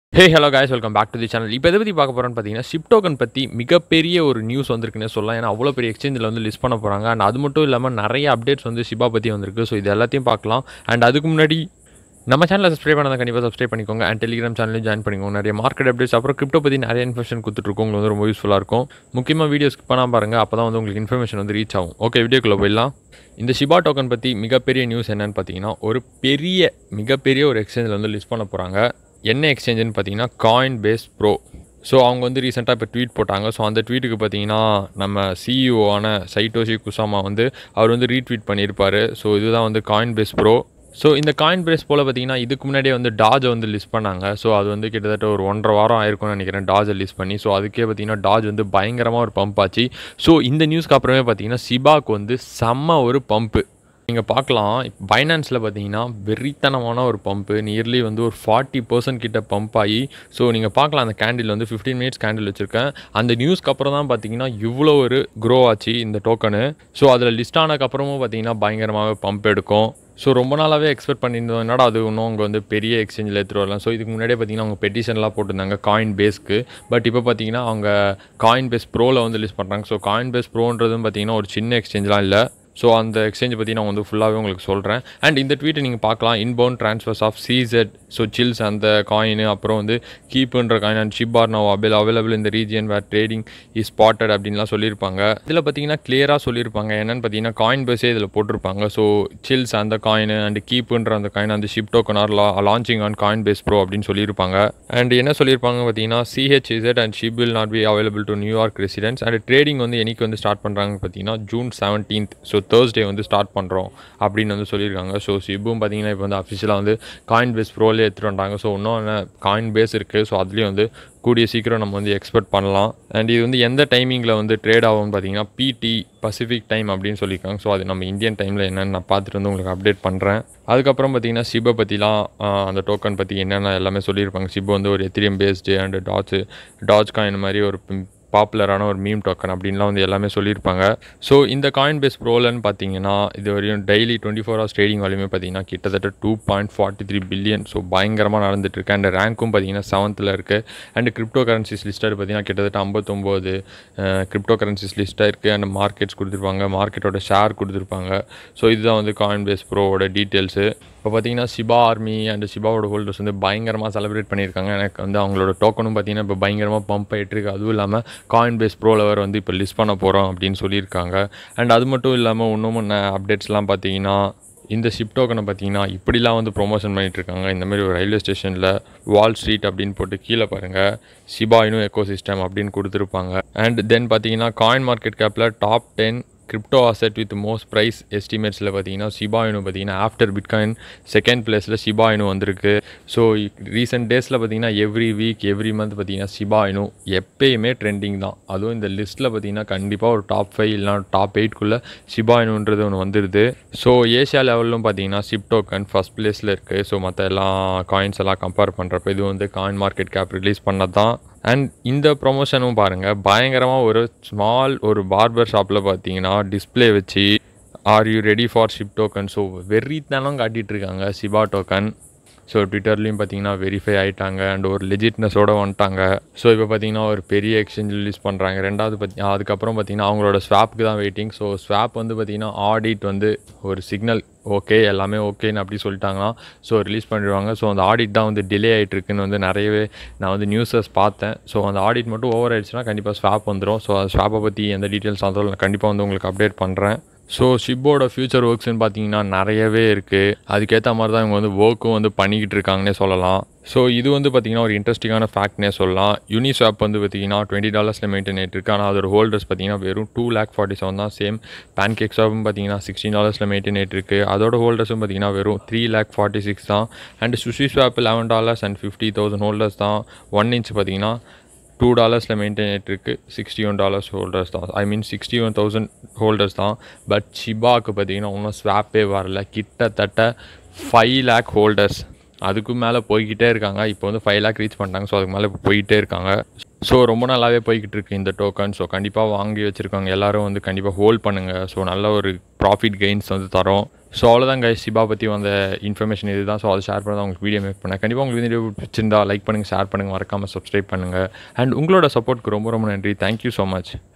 hey hello guys welcome back to the channel இப்போ எதை பற்றி பார்க்க போகிறோன்னு பார்த்தீங்கன்னா ஷிப் டோக்கன் பற்றி மிகப்பெரிய ஒரு நியூஸ் வந்திருக்குன்னே சொல்லலாம் ஏன்னா அவ்வளோ பெரிய எக்ஸ்சேஞ்சில் வந்து லிஸ்ட் பண்ண போகிறாங்க அண்ட் அது மட்டும் இல்லாமல் நிறைய அப்டேட்ஸ் வந்து ஷிபா பற்றி வந்திருக்கு ஸோ இது எல்லாத்தையும் பார்க்கலாம் அண்ட் அதுக்கு முன்னாடி நம்ம சேனலை சப்ஸ்கிரைப் பண்ணாத கண்டிப்பாக சப்ஸ்கிரைப் பண்ணிக்கோங்க அண்ட் டெலிகிராம் சேனலையும் ஜாயின் பண்ணிக்கோங்க நிறைய மார்க்கெட் அப்டேட்ஸ் அப்புறம் கிரிப்டோ பற்றி நிறைய இன்ஃபர்மேஷன் கொடுத்துட்ருக்கோம் உங்களுக்கு வந்து ரொம்ப யூஸ்ஃபுல்லாக இருக்கும் முக்கியமாக வீடியோ ஸ்கிப் பண்ணாமல் பாருங்கள் அப்போ தான் வந்து உங்களுக்கு இன்ஃபர்மேஷன் வந்து ரீச் ஆகும் ஓகே வீடியோக்குள்ளே போயிடலாம் இந்த ஷிபா டோக்கன் பற்றி மிகப்பெரிய நியூஸ் என்னன்னு பார்த்தீங்கன்னா ஒரு பெரிய மிகப்பெரிய ஒரு எக்ஸ்சேஞ்சில் வந்து லிஸ்ட் பண்ண போகிறாங்க என்ன எக்ஸ்சேஞ்சுன்னு பார்த்தீங்கன்னா காயின் பேஸ் ப்ரோ ஸோ அவங்க வந்து ரீசெண்டாக இப்போ ட்வீட் போட்டாங்க ஸோ அந்த ட்வீட்டுக்கு பார்த்தீங்கன்னா நம்ம சிஇஓ ஆன சைட்டோஷி குசாமா வந்து அவர் வந்து ரீட்வீட் பண்ணியிருப்பார் ஸோ இதுதான் வந்து காயின் பேஸ் ப்ரோ ஸோ இந்த காயின் பிரேஸ் போல் பார்த்தீங்கன்னா இதுக்கு முன்னாடியே வந்து டாஜை வந்து லிஸ்ட் பண்ணாங்க ஸோ அது வந்து கிட்டத்தட்ட ஒரு ஒன்றரை வாரம் ஆயிருக்கும்னு நினைக்கிறேன் டாஜை லிஸ்ட் பண்ணி ஸோ அதுக்கே பார்த்தீங்கன்னா டாஜ் வந்து பயங்கரமாக ஒரு பம்ப் ஆச்சு ஸோ இந்த நியூஸ்க்கு அப்புறமே பார்த்தீங்கன்னா சிபாக்கு வந்து செம்ம ஒரு பம்ப்பு நீங்கள் பார்க்கலாம் பைனான்ஸில் பார்த்தீங்கன்னா வெறித்தனமான ஒரு பம்ப்பு நியர்லி வந்து ஒரு ஃபார்ட்டி பர்சன்ட் கிட்ட பம்ப் ஆகி ஸோ நீங்கள் பார்க்கலாம் அந்த கேண்டில் வந்து ஃபிஃப்டீன் மினிட்ஸ் கேண்டில் வச்சுருக்கேன் அந்த நியூஸ்க்கு அப்புறம் தான் பார்த்தீங்கன்னா இவ்வளோ ஒரு க்ரோ ஆச்சு இந்த டோக்கனு ஸோ அதில் லிஸ்ட் ஆனதுக்கப்புறமும் பார்த்தீங்கன்னா பயங்கரமாகவே பம்ப் எடுக்கும் ஸோ ரொம்ப நாளாகவே எக்ஸ்பெக்ட் பண்ணியிருந்தோம் என்னடா அது இன்னும் அவங்க வந்து பெரிய எக்ஸ்சேஞ்சில் எடுத்துகிட்டு வரலாம் ஸோ இதுக்கு முன்னாடியே பார்த்தீங்கன்னா அவங்க பெட்டிஷன்லாம் போட்டிருந்தாங்க காயின் பேஸ்க்கு பட் இப்போ பார்த்தீங்கன்னா அவங்க காயின் பேஸ் ப்ரோவில் வந்து லிஸ்ட் பண்ணுறாங்க ஸோ காயின் பேஸ் ப்ரோன்றதும் பார்த்தீங்கன்னா ஒரு சின்ன எக்ஸ்சேஞ்செலாம் இல்லை ஸோ அந்த எக்ஸ்சேஞ்ச் பற்றி நான் வந்து ஃபுல்லாகவே உங்களுக்கு சொல்கிறேன் அண்ட் இந்த ட்வீட்டை நீங்கள் பார்க்கலாம் இன்பவுண்ட் ட்ரான்ஸ்ஃபர்ஸ் ஆஃப் சிசெட் ஸோ சில்ஸ் அந்த காயின் அப்புறம் வந்து கீப்புன்ற coin and Shib are now avail available இந்த region where trading is spotted அப்படின்லாம் சொல்லியிருப்பாங்க இதில் பார்த்தீங்கன்னா கிளியராக சொல்லியிருப்பாங்க என்னென்னு பார்த்தீங்கன்னா காயின் பேஸே இதில் போட்டிருப்பாங்க ஸோ சில்ஸ் அந்த காயின் அண்ட் கீப்புன்ற அந்த காயின் அந்த Shib token are launching on Coinbase pro அப்படின்னு சொல்லியிருப்பாங்க அண்ட் என்ன சொல்லியிருப்பாங்க பார்த்தீங்கன்னா C H Z and Shib will not be available to New York residents and trading வந்து என்னைக்கு வந்து ஸ்டார்ட் பண்ணுறாங்க பார்த்தீங்கன்னா ஜூன் செவன்டீன்த் ஸோ தேர்ஸ்டே வந்து ஸ்டார்ட் பண்ணுறோம் அப்படின்னு வந்து சொல்லியிருக்காங்க ஸோ ஷிப்பும் பார்த்தீங்கன்னா இப்போ வந்து அஃபிஷியலாக வந்து காயின் பேஸ் ப்ரோலே எடுத்துகிட்டு வந்தாங்க ஸோ இன்னும் காயின் பேஸ் இருக்குது ஸோ அதுலேயும் வந்து கூடிய சீக்கிரம் நம்ம வந்து எக்ஸ்பெக்ட் பண்ணலாம் அண்ட் இது வந்து எந்த டைமிங்கில் வந்து ட்ரேட் ஆகும்னு பார்த்தீங்கன்னா பிடி பசிபிக் டைம் அப்படின்னு சொல்லியிருக்காங்க ஸோ அது நம்ம இந்தியன் டைமில் என்னென்னு நான் பார்த்துட்டு வந்து உங்களுக்கு அப்டேட் பண்ணுறேன் அதுக்கப்புறம் பார்த்தீங்கன்னா ஷிபை பற்றிலாம் அந்த டோக்கன் பற்றி என்னென்ன எல்லாமே சொல்லியிருப்பாங்க ஷிப் வந்து ஒரு எத்திரியம் பேஸ்டு அண்ட் டாட்ஸு டாட்ச் காயின் மாதிரி ஒரு பாப்புலரான ஒரு மீம் டோக்கன் அப்படின்லாம் வந்து எல்லாமே சொல்லியிருப்பாங்க ஸோ இந்த காயின் பேஸ் ப்ரோலன்னு பார்த்தீங்கன்னா இது வரையும் daily twenty four hours trading வால்யூமே பார்த்தீங்கன்னா கிட்டத்தட்ட two point forty three billion so பயங்கரமாக நடந்துட்டு இருக்கு அண்ட் ரேங்க்கும் பார்த்தீங்கன்னா செவன்த்தில் இருக்குது அண்ட் கிரிப்டோ கரன்சிஸ் லிஸ்ட்டாக பார்த்தீங்கன்னா கிட்டத்தட்ட ஐம்பத்தொம்போது கிரிப்டோ கரன்சிஸ் லிஸ்ட்டாக இருக்குது அண்ட் மார்க்கெட்ஸ் கொடுத்துருப்பாங்க மார்க்கெட்டோட ஷேர் கொடுத்துருப்பாங்க ஸோ இதுதான் வந்து காயின் பேஸ் ப்ரோவோட டீட்டெயில்ஸு இப்போ பார்த்தீங்கன்னா சிபா ஆர்மி அண்ட் சிபாவோட ஹோல்டர்ஸ் வந்து பயங்கரமாக செலிப்ரேட் பண்ணியிருக்காங்க எனக்கு வந்து அவங்களோட டோக்கனும் பார்த்தீங்கன்னா இப்போ பயங்கரமாக பம்ப் ஆகிட்டு இருக்கு அதுவும் இல்லாமல் காயின் பேஸ் ப்ரோவில் வேறு வந்து இப்போ லிஸ்ட் பண்ண போகிறோம் அப்படின்னு சொல்லியிருக்காங்க அண்ட் அது மட்டும் இல்லாமல் இன்னும் அப்டேட்ஸ்லாம் பார்த்தீங்கன்னா இந்த ஷிப் டோக்கனை பார்த்தீங்கன்னா இப்படிலாம் வந்து ப்ரொமோஷன் பண்ணிகிட்ருக்காங்க இந்த மாதிரி ஒரு ரயில்வே ஸ்டேஷனில் வால் ஸ்ட்ரீட் அப்படின்னு போட்டு கீழே பாருங்கள் சிபாயினும் எக்கோ சிஸ்டம் அப்படின்னு கொடுத்துருப்பாங்க அண்ட் தென் பார்த்தீங்கன்னா காயின் மார்க்கெட் கேப்பில் top ten crypto asset with most price எஸ்டிமேட்ஸில் பார்த்தீங்கன்னா சிபாயினு பார்த்தீங்கன்னா ஆஃப்டர் பிட்காயின் செகண்ட் பிளேஸில் சிபாயினு வந்திருக்கு ஸோ ரீசெண்ட் டேஸில் பார்த்தீங்கன்னா எவ்ரி வீக் எவ்ரி மந்த் பார்த்தீங்கன்னா சிபாயினு எப்பயுமே ட்ரெண்டிங் தான் அதுவும் இந்த லிஸ்ட்டில் பார்த்தீங்கன்னா கண்டிப்பாக ஒரு டாப் ஃபைவ் இல்லைனா டாப் எயிட்குள்ளே சிபாயினுன்றது ஒன்று வந்துடுது ஸோ ஏஷியா லெவலிலும் பார்த்தீங்கன்னா சிப் டோக்கன் ஃபஸ்ட் பிளேஸில் இருக்குது ஸோ மற்ற எல்லா காயின்ஸ் எல்லாம் கம்பேர் பண்ணுறப்ப இது வந்து காயின் மார்க்கெட் கேப் ரிலீஸ் பண்ணது தான் அண்ட் இந்த ப்ரொமோஷனும் பாருங்கள் பயங்கரமாக ஒரு ஸ்மால் ஒரு பார்பர் ஷாப்பில் பார்த்தீங்கன்னா டிஸ்பிளே வச்சு are you ready for Shib token so வெறித்தனம் காட்டிகிட்டு இருக்காங்க சிபா டோக்கன் ஸோ ட்விட்டர்லேயும் பார்த்தீங்கன்னா வெரிஃபை ஆகிட்டாங்க அண்ட் ஒரு லெஜிட்னஸோடு வந்துட்டாங்க ஸோ இப்போ பார்த்தீங்கன்னா ஒரு பெரிய எக்ஸ்சேஞ்ச் ரிலீஸ் பண்ணுறாங்க ரெண்டாவது பார்த்தி அதுக்கப்புறம் பார்த்தீங்கன்னா அவங்களோட ஸ்வாப்புக்கு தான் வெயிட்டிங் ஸோ ஸ்வாப் வந்து பார்த்தீங்கன்னா ஆடிட் வந்து ஒரு சிக்னல் ஓகே எல்லாமே ஓகேன்னு அப்படி சொல்லிட்டாங்கன்னா ஸோ ரிலீஸ் பண்ணிடுவாங்க ஸோ அந்த ஆடிட் தான் வந்து டிலே ஆகிட்டுருக்குன்னு வந்து நிறையவே நான் வந்து நியூஸஸ் பார்த்தேன் ஸோ அந்த ஆடிட் மட்டும் ஓவர் ஆயிடுச்சுன்னா கண்டிப்பாக ஸ்வாப் வந்துடும் ஸோ அந்த ஸ்வாப்பை பற்றி எந்த டீட்டெயில்ஸ் வந்தாலும் நான் கண்டிப்பாக வந்து உங்களுக்கு அப்டேட் பண்ணுறேன் ஸோ ஷிப்போட ஃப்யூச்சர் ஒர்க்ஸ்னு பார்த்தீங்கன்னா நிறையவே இருக்குது அதுக்கேற்ற மாதிரி தான் இவங்க வந்து ஒர்க்கும் வந்து பண்ணிக்கிட்டு இருக்காங்கன்னே சொல்லலாம் ஸோ இது வந்து பார்த்திங்கன்னா ஒரு இன்ட்ரெஸ்டிங்கான ஃபேக்ட்னே சொல்லலாம் யூனிஸ்வாப் வந்து பார்த்திங்கன்னா டுவெண்ட்டி டாலர்ஸில் மெயின்டைன் ஆகிட்டு ஆனால் அதோட ஹோல்டர்ஸ் பார்த்திங்கன்னா வெறும் டூ லேக் ஃபார்ட்டி செவன் தான் சேம் பேன் கேக் ஷாப்பும் பார்த்திங்கன்னா சிக்ஸ்டீன் டாலர்ஸில் மெயின்டைன் ஆகிட்டு அதோட ஹோல்டர்ஸும் பார்த்திங்கன்னா வெறும் த்ரீ லேக் ஃபார்ட்டி சிக்ஸ் தான் and sushi swap eleven dollars and fifty thousand holders தான் ஒன் இன்ச் பார்த்திங்கன்னா டூ டாலர்ஸில் மெயின்டைன் ஆகிட்டுருக்கு சிக்ஸ்டி ஒன் டாலர்ஸ் ஹோல்டர்ஸ் தான் I mean sixty one thousand holders தான் பட் ஷிபாவுக்கு பார்த்தீங்கன்னா இன்னும் ஸ்வாப்பே வரல கிட்டத்தட்ட ஃபைவ் லேக் ஹோல்டர்ஸ் அதுக்கு மேலே போய்கிட்டே இருக்காங்க இப்போ வந்து ஃபைவ் லேக் ரீச் பண்ணிட்டாங்க ஸோ அதுக்கு மேலே இப்போ போயிட்டே இருக்காங்க ஸோ ரொம்ப நல்லாவே போய்கிட்டு இருக்கு இந்த டோக்கன் ஸோ கண்டிப்பாக வாங்கி வச்சுருக்கவங்க எல்லாரும் வந்து கண்டிப்பாக ஹோல்ட் பண்ணுங்கள் ஸோ நல்ல ஒரு ப்ராஃபிட் கெயின்ஸ் வந்து தரோம் ஸோ அவ்வளோதான் guys சிபா பற்றி வந்த இன்ஃபர்மேஷன் இதுதான் ஸோ அதை ஷேர் பண்ண தான் உங்களுக்கு வீடியோ மேக் பண்ணேன் கண்டிப்பாக உங்களுக்கு வீடியோ பிடிச்சிருந்தா லைக் பண்ணுங்கள் ஷேர் பண்ணுங்கள் மறக்காமல் சப்ஸ்கிரைப் பண்ணுங்கள் அண்ட் உங்களோட சப்போர்ட்க்கு ரொம்ப ரொம்ப நன்றி தேங்க்யூ ஸோ மச்